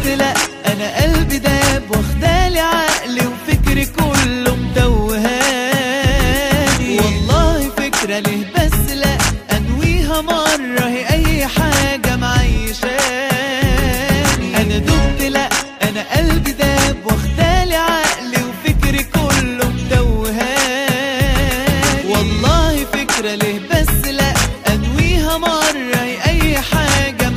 دبت لا انا قلبي داب واخدالي عقلي وفكري كله متوهاني والله فكرة ليه بس لا انويها مرة هي اي حاجة معيشاني انا دبت لا انا قلبي داب واخدالي عقلي وفكري كله متوهاني والله فكرة ليه بس لا انويها مرة هي اي حاجة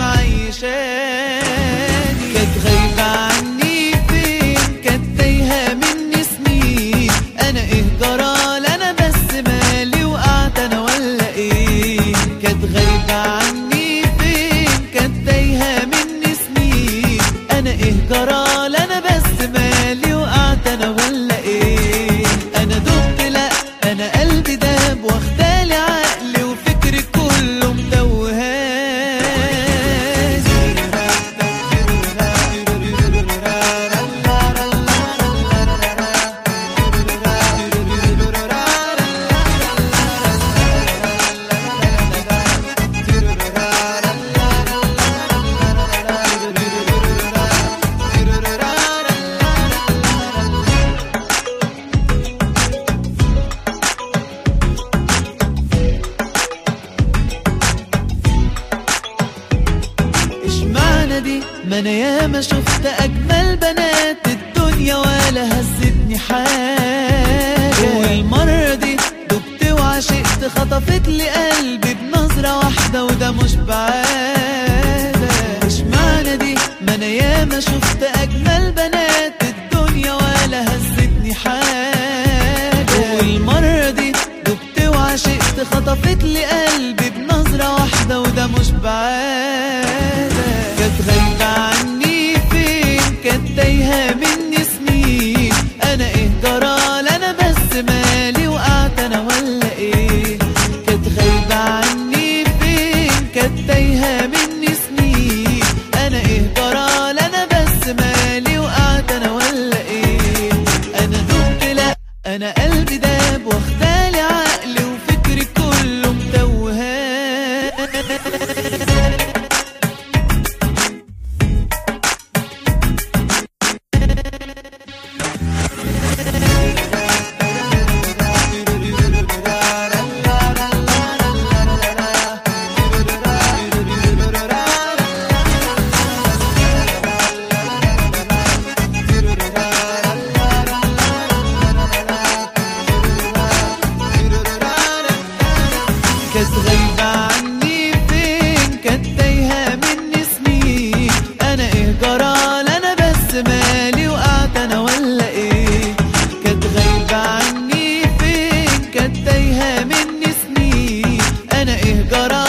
معيشاني كانت غايبة عني فين كانت تايهة مني سنين انا ايه جرال انا بس مالي وقعت انا ولا ايه كانت غايبة عني فين كانت تايهة مني سنين انا ايه جرال انا بس مالي وقعت انا ولا ايه انا دبت لا انا قلبي داب واخدالي عقلي وفكري كله اشمعنى دي ما انا ياما شفت اجمل بنات الدنيا ولا هزتني حاجه والمره دي دبت وعشقت خطفت لي قلبي بنظره واحده وده مش بعاده اشمعنى دي ما انا ياما شفت اجمل بنات الدنيا ولا هزتني حاجه والمره دي دبت وعشقت خطفت لي قلبي بنظره واحده وده مش بعاده كانت غايبه عني فين كانت تايهه مني سنين انا ايه جرال انا بس مالي وقعت انا ولا ايه كانت غايبه عني فين كانت تايهه مني سنين انا ايه جرال انا بس مالي وقعت انا ولا ايه انا دبت لا انا قلبي داب واخدالي عقلي وفكري كله متوهان كانت غايبة عني فين كانت تايهة مني سنين أنا إيه جرال أنا بس مالي وقعت أنا ولا إيه كانت غايبة عني فين كانت تايهة مني سنين أنا إيه جرال